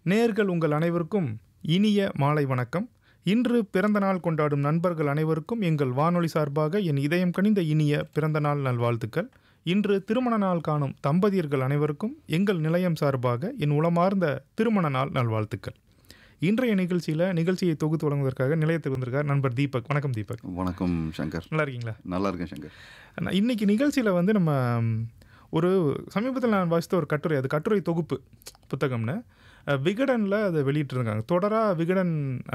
நேர்கள் உங்கள் அனைவருக்கும் இனிய மாலை வணக்கம் இன்று பிறந்த நாள் கொண்டாடும் நண்பர்கள் அனைவருக்கும் எங்கள் வானொலி சார்பாக என் இதயம் கனிந்த இனிய பிறந்த நாள் நல்வாழ்த்துக்கள் இன்று திருமண நாள் காணும் தம்பதியர்கள் அனைவருக்கும் எங்கள் நிலையம் சார்பாக என் உளமார்ந்த திருமண நாள் நல்வாழ்த்துக்கள் இன்றைய நிகழ்ச்சியில் நிகழ்ச்சியை தொகுத்து வழங்குவதற்காக நிலையத்தில் வந்திருக்கார் நண்பர் தீபக் வணக்கம் தீபக் வணக்கம் சங்கர் நல்லா இருக்கீங்களா நல்லா இருக்கேன் சங்கர் நான் இன்னைக்கு நிகழ்ச்சியில் வந்து நம்ம ம், ஒரு சமீபத்தில் நான் வாசித்த ஒரு கட்டுரை அது கட்டுரை தொகுப்பு புத்தகம்னு அஹ், விகடனில் அதை வெளியிட்டிருக்காங்க தொடராக விகடன்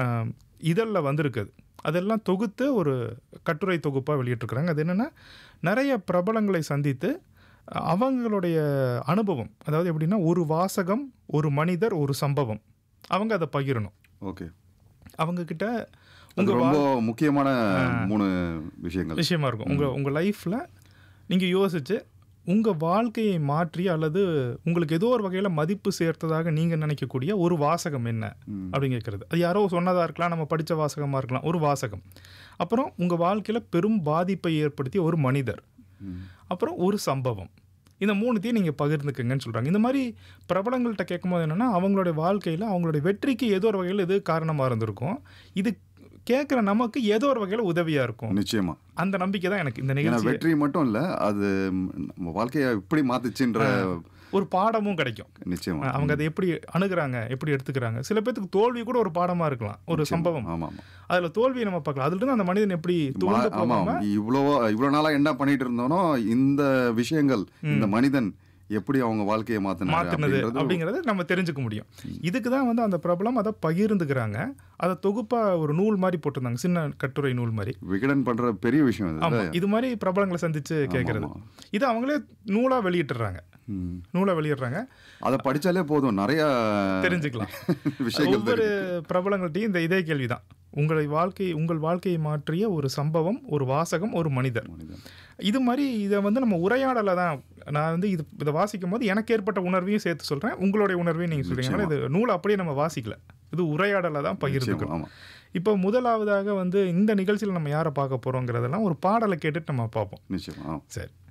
இதழில் வந்திருக்கு அது அதெல்லாம் தொகுத்து ஒரு கட்டுரை தொகுப்பாக வெளியிட்டிருக்கிறாங்க அது என்னென்னா நிறைய பிரபலங்களை சந்தித்து அஹ், அவங்களுடைய அனுபவம் அதாவது எப்படின்னா ஒரு வாசகம் ஒரு மனிதர் ஒரு சம்பவம் அவங்க அதை பகிரணும் ஓகே அவங்கக்கிட்ட அது ரொம்ப முக்கியமான மூணு விஷயங்கள் விஷயமா இருக்கும் உங்கள் உங்கள் லைஃப்பில் நீங்கள் யோசிச்சு உங்கள் வாழ்க்கையை மாற்றி அல்லது உங்களுக்கு ஏதோ ஒரு வகையில் மதிப்பு சேர்த்ததாக நீங்கள் நினைக்கக்கூடிய ஒரு வாசகம் என்ன அப்படின்னு கேட்குறது அது யாரோ சொன்னதாக இருக்கலாம் நம்ம படித்த வாசகமாக இருக்கலாம் ஒரு வாசகம் அப்புறம் உங்கள் வாழ்க்கையில் பெரும் பாதிப்பை ஏற்படுத்திய ஒரு மனிதர் அப்புறம் ஒரு சம்பவம் இந்த மூணுத்தையும் நீங்கள் பகிர்ந்துக்குங்கன்னு சொல்கிறாங்க இந்த மாதிரி பிரபலங்கள்கிட்ட கேட்கும்போது என்னென்னா அவங்களுடைய வாழ்க்கையில் அவங்களுடைய வெற்றிக்கு ஏதோ ஒரு வகையில் இது காரணமாக இருந்திருக்கும் இது கேட்குற நமக்கு ஏதோ ஒரு வகையில் உதவியாக இருக்கும் நிச்சயமா அந்த நம்பிக்கை தான் எனக்கு இந்த ஏன்னா நிகழ்ச்சி வெற்றி மட்டும் இல்ல அது நம்ம வாழ்க்கையை எப்படி மாத்துச்சுன்ற ஒரு பாடமும் கிடைக்கும் நிச்சயமா அவங்க அதை எப்படி அணுகுறாங்க எப்படி எடுத்துக்கிறாங்க சில பேத்துக்கு தோல்வி கூட ஒரு பாடமா இருக்கலாம் ஒரு சம்பவம் ஆமா ஆமா அதுல தோல்வியை நம்ம பார்க்கலாம் அதுல இருந்து அந்த மனிதன் எப்படி துவண்டு மா- ஆமா போகாம இவ்வளோ இவ்வளோ நாளா என்ன பண்ணிட்டு இருந்தோனோ இந்த விஷயங்கள் இந்த மனிதன் எப்படி அவங்க வாழ்க்கையை மாத்தினாரு மாத்தினது அப்படின்றது அப்படிங்கறத நம்ம தெரிஞ்சுக்க முடியும் இதுக்கு தான் வந்து அந்த பிரபலம் அதை பகிர்ந்துக்கிறாங்க அதை தொகுப்பா ஒரு நூல் மாதிரி போட்டிருந்தாங்க சின்ன கட்டுரை நூல் மாதிரி விகடன் பண்ற பெரிய விஷயம் இது ஆமா இது மாதிரி பிரபலங்களை சந்திச்சு கேட்கறது ஆமா. இது அவங்களே நூலா வெளியிட்டுறாங்க ம். நூலா வெளியிடுறாங்க அதை படிச்சாலே போதும் நிறைய தெரிஞ்சுக்கலாம் விஷயங்கள் ஒவ்வொரு பிரபலங்கள்ட்டையும் இந்த இதே கேள்விதான் உங்களை வாழ்க்கை உங்கள் வாழ்க்கையை மாற்றிய ஒரு சம்பவம் ஒரு வாசகம் ஒரு மனிதர் மனிதன். இது மாதிரி இதை வந்து நம்ம உரையாடலை தான் நான் வந்து இது இதை வாசிக்கும் போது எனக்கு ஏற்பட்ட உணர்வையும் சேர்த்து சொல்கிறேன் உங்களுடைய உணர்வையும் நீங்கள் சொல்றீங்க அதனால இது நூலை அப்படியே நம்ம வாசிக்கல இது உரையாடலை தான் பகிர்ந்துக்கிறோம் ஆமா இப்போ முதலாவதாக வந்து இந்த நிகழ்ச்சியில் நம்ம யாரை பார்க்க போகிறோங்கிறதெல்லாம் ஒரு பாடலை கேட்டுட்டு நம்ம பார்ப்போம் நிச்சயம் ஆ சரி